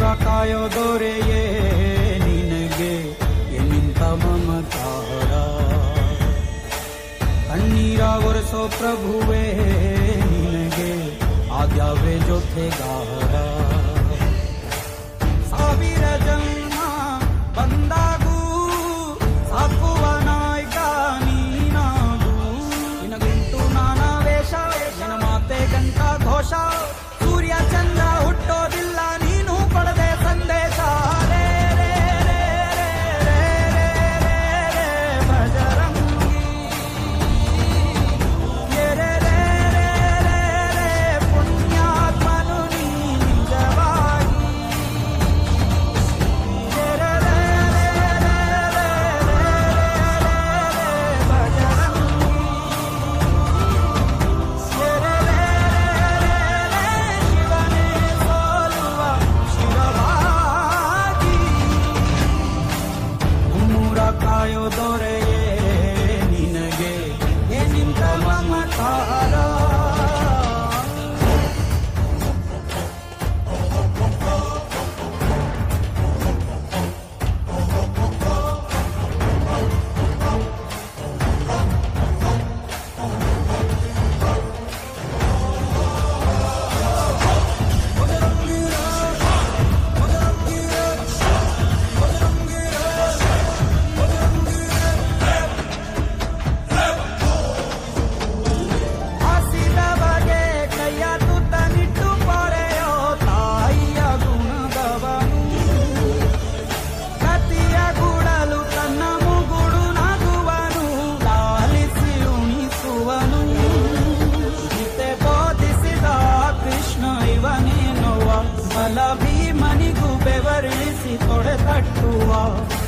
ಕಾಯೋ ದೊರೆಯೇ ನಿನಗೆ ಎನ್ನಿಂತ ಮಮಕಾರ ಕಣ್ಣೀರ ಒರೆಸೋ ಪ್ರಭುವೇ ನಿನಗೆ ಆದ್ಯಾವೇ ಜೊತೆಗಾರ ಸಾವಿರ ಜನ್ಮ ಬಂದಾಗೂ ಸಾಕುವ ನಾಯ್ಕ ನೀನಾಗೂ ನಿನಗುಂಟು ನಾನಾ ವೇಷ ನಿನ ಮಾತೆ ಗಂಟ ಘೋಷ ಸೂರ್ಯ ಚಂದ್ರ ಹುಟ್ಟೋದಿಲ್ಲ ನೀನು ಕೊಡದೆ ಸಂದೇಶ ರೇ ರೇ ರೇ ರೇ ರೇ ರೇ ರೇ ಬಜರಂಗಿ ರೇ ರೇ ರೇ ರೇ ರೇ ಪುಣ್ಯಾತ್ಮನು ನೀ ನಿಜವಾಗಿ ರೇ ರೇ ರೇ ರೇ ರೇ ರೇ ರೇ ಬಜರಂಗಿ ರೇ ರೇ ರೇ ರೇ ಶಿವನೇ ಸೋಲುವ ಶಿರವಾಗಿ ಉಮ್ಮೂರ ಕಾಯೋ ದೊರೆಯೇ ನಿನಗೆ ಏನಿಂತ ಮಮಕಾರ ಹಸಿದ ಬಗೆ ಕೈಯ ತುತ್ತ ನಿಟ್ಟು ಪೊರೆಯೋ ತಾಯಿಯ ಗುಣದವನು ಕತಿಯ ಗುಡಲು ತನ್ನ ಮುಗುಡು ನಗುವನು ಲಾಲಿಸಿ ಉಣಿಸುವನು ಗೀತೆ ಬೋಧಿಸಿದ ಕೃಷ್ಣ ಇವನೇನುವ ಬಲ ಭೀಮನಿಗೂ ಬೆವರಿಳಿಸಿ ತೊಡೆ ತಟ್ಟುವ